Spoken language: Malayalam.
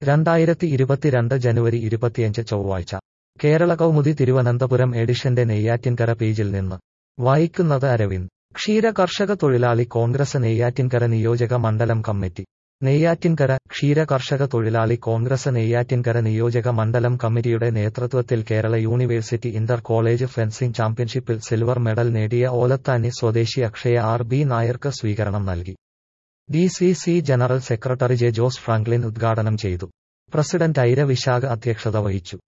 രണ്ടായിരത്തി ഇരുപത്തിരണ്ട് ജനുവരി ഇരുപത്തിയഞ്ച് ചൊവ്വാഴ്ച കേരള കൗമുദി തിരുവനന്തപുരം എഡിഷന്റെ നെയ്യാറ്റിൻകര പേജിൽ നിന്ന് വായിക്കുന്നത് അരവിന്ദ് ക്ഷീര കർഷക തൊഴിലാളി കോൺഗ്രസ് നെയ്യാറ്റിൻകര നിയോജക മണ്ഡലം കമ്മിറ്റി നെയ്യാറ്റിൻകര ക്ഷീര കർഷക തൊഴിലാളി കോൺഗ്രസ് നെയ്യാറ്റിൻകര നിയോജക മണ്ഡലം കമ്മിറ്റിയുടെ നേതൃത്വത്തിൽ Kerala university inter college fencing ചാമ്പ്യൻഷിപ്പിൽ സിൽവർ മെഡൽ നേടിയ ഓലത്താനി സ്വദേശി അക്ഷയ ആർ ബി നായർക്ക് സ്വീകരണം നൽകി D C C general secretary J Jose Franklin ഉദ്ഘാടനം ചെയ്തു പ്രസിഡന്റ് ഐര വിശാഖ അധ്യക്ഷത വഹിച്ചു